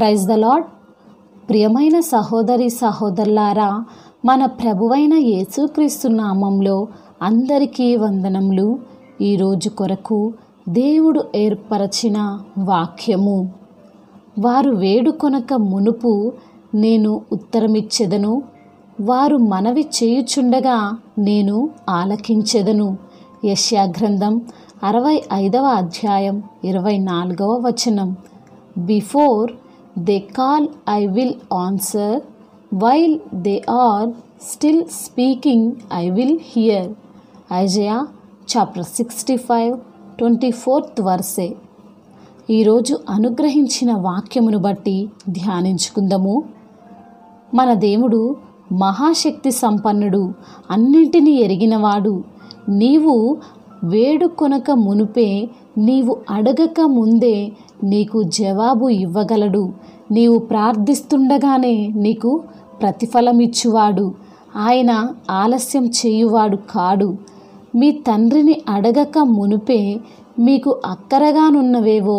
praise the lord ప్రియమైన సహోదరి సహోదరులారా మన ప్రభువైన యేసుక్రీస్తు నామంలో అందరికీ వందనములు ఈరోజు కొరకు దేవుడు ఏర్పరచిన వాక్యము వారు వేడుకొనక మునుపు నేను ఉత్తరమిచ్చెదను వారు మనవి చేయుచుండగా నేను ఆలకించెదను యశ్యా గ్రంథం అరవై ఐదవ అధ్యాయం ఇరవై నాలుగవ వచనం before they call I will answer while they are still speaking I will hear Isaiah chapter sixty five twenty fourth verse ఈరోజు అనుగ్రహించిన వాక్యమును బట్టి ధ్యానించుకుందాము మన దేవుడు మహాశక్తి సంపన్నుడు అన్నింటినీ ఎరిగినవాడు నీవు వేడుకొనక మునుపే నీవు అడగక ముందే నీకు జవాబు ఇవ్వగలడు నీవు ప్రార్థిస్తుండగానే నీకు ప్రతిఫలమిచ్చువాడు ఆయన ఆలస్యం చేయువాడు కాడు మీ తండ్రిని అడగక మునుపే మీకు అక్కరగానున్నవేవో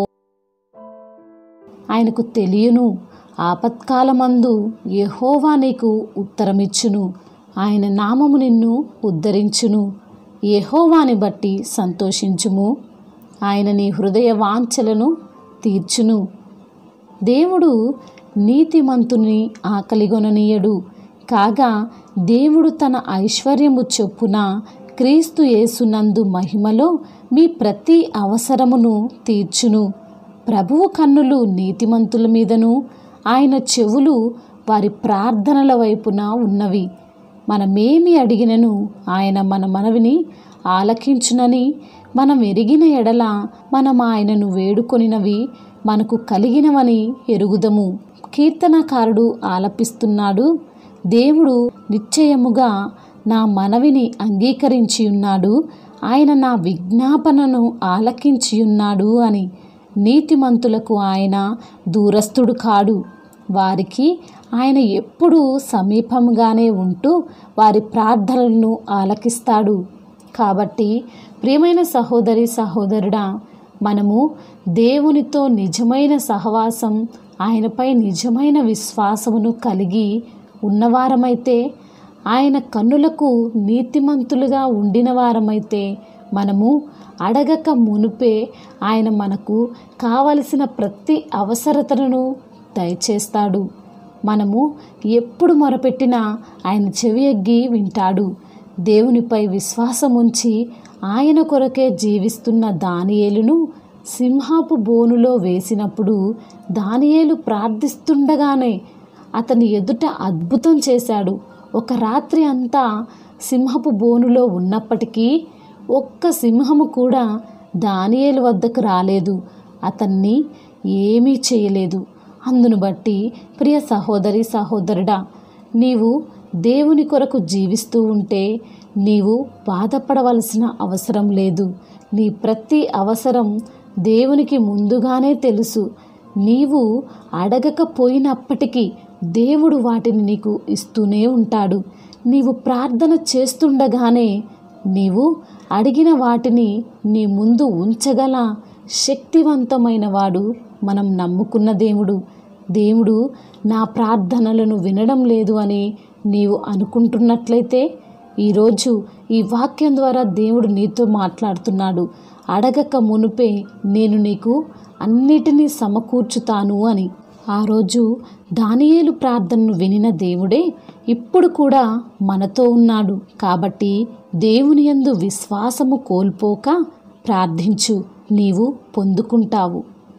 ఆయనకు తెలియను ఆపత్కాలమందు యెహోవా నీకు ఉత్తరమిచ్చును ఆయన నామము నిన్ను ఉద్ధరించును యెహోవాని బట్టి సంతోషించుము ఆయన నీ హృదయ వాంఛలను తీర్చును దేవుడు నీతిమంతుని ఆకలిగొననీయడు కాగా దేవుడు తన ఐశ్వర్యము చొప్పున క్రీస్తు యేసునందు మహిమలో మీ ప్రతి అవసరమును తీర్చును ప్రభువు కన్నులు నీతిమంతుల మీదను ఆయన చెవులు వారి ప్రార్థనల వైపున ఉన్నవి మనమేమి అడిగినను ఆయన మన మనవిని ఆలకించునని మనం ఎరిగిన ఎడల మనం ఆయనను వేడుకొనినవి మనకు కలిగినవని ఎరుగుదము కీర్తనకారుడు ఆలపిస్తున్నాడు దేవుడు నిశ్చయముగా నా మనవిని అంగీకరించి ఉన్నాడు ఆయన నా విజ్ఞాపనను ఆలకించి ఉన్నాడు అని నీతిమంతులకు ఆయన దూరస్థుడు కాడు వారికి ఆయన ఎప్పుడూ సమీపంగానే ఉంటూ వారి ప్రార్థనలను ఆలకిస్తాడు కాబట్టి ప్రియమైన సహోదరి సహోదరుడా మనము దేవునితో నిజమైన సహవాసం ఆయనపై నిజమైన విశ్వాసమును కలిగి ఉన్నవారమైతే ఆయన కన్నులకు నీతిమంతులుగా ఉండిన వారమైతే మనము అడగక మునుపే ఆయన మనకు కావలసిన ప్రతి అవసరతను దయచేస్తాడు మనము ఎప్పుడు మొరపెట్టినా ఆయన చెవి ఎగ్గి వింటాడు దేవునిపై విశ్వాసం ఉంచి ఆయన కొరకే జీవిస్తున్న దానియేలును సింహాపు బోనులో వేసినప్పుడు దానియేలు ప్రార్థిస్తుండగానే అతని ఎదుట అద్భుతం చేశాడు ఒక రాత్రి అంతా సింహపు బోనులో ఉన్నప్పటికీ ఒక్క సింహము కూడా దానియేలు వద్దకు రాలేదు అతన్ని ఏమీ చేయలేదు అందును బట్టి ప్రియ సహోదరి సహోదరుడా నీవు దేవుని కొరకు జీవిస్తూ ఉంటే నీవు బాధపడవలసిన అవసరం లేదు నీ ప్రతి అవసరం దేవునికి ముందుగానే తెలుసు నీవు అడగకపోయినప్పటికీ దేవుడు వాటిని నీకు ఇస్తూనే ఉంటాడు నీవు ప్రార్థన చేస్తుండగానే నీవు అడిగిన వాటిని నీ ముందు ఉంచగల శక్తివంతమైన వాడు మనం నమ్ముకున్న దేవుడు దేవుడు నా ప్రార్థనలను వినడం లేదు అని నీవు అనుకుంటున్నట్లయితే ఈరోజు ఈ వాక్యం ద్వారా దేవుడు నీతో మాట్లాడుతున్నాడు అడగక మునుపే నేను నీకు అన్నిటినీ సమకూర్చుతాను అని ఆ రోజు దానియేలు ప్రార్థనను వినిన దేవుడే ఇప్పుడు కూడా మనతో ఉన్నాడు కాబట్టి దేవుని యందు విశ్వాసము కోల్పోక ప్రార్థించు నీవు పొందుకుంటావు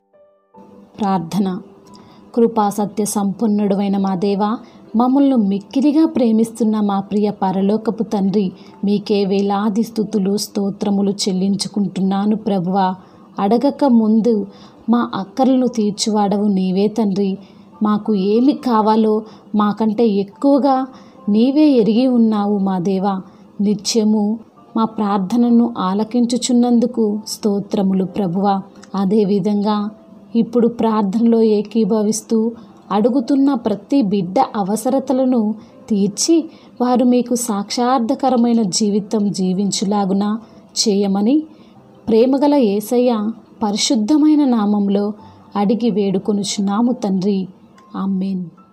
ప్రార్థన కృపా సత్య సంపన్నుడువైన మా దేవ మమ్మల్ని మిక్కిలిగా ప్రేమిస్తున్న మా ప్రియ పరలోకపు తండ్రి మీకే వేలాది స్థుతులు స్తోత్రములు చెల్లించుకుంటున్నాను ప్రభువా అడగక ముందు మా అక్కర్లను తీర్చువాడవు నీవే తండ్రి మాకు ఏమి కావాలో మాకంటే ఎక్కువగా నీవే ఎరిగి ఉన్నావు మా దేవా నిత్యము మా ప్రార్థనను ఆలకించుచున్నందుకు స్తోత్రములు ప్రభువా అదేవిధంగా ఇప్పుడు ప్రార్థనలో ఏకీభవిస్తూ అడుగుతున్న ప్రతి బిడ్డ అవసరతలను తీర్చి వారు మీకు సాక్షార్థకరమైన జీవితం జీవించులాగున చేయమని ప్రేమగల ఏసయ్య పరిశుద్ధమైన నామంలో అడిగి వేడుకొనుచున్నాము తండ్రి ఆమెన్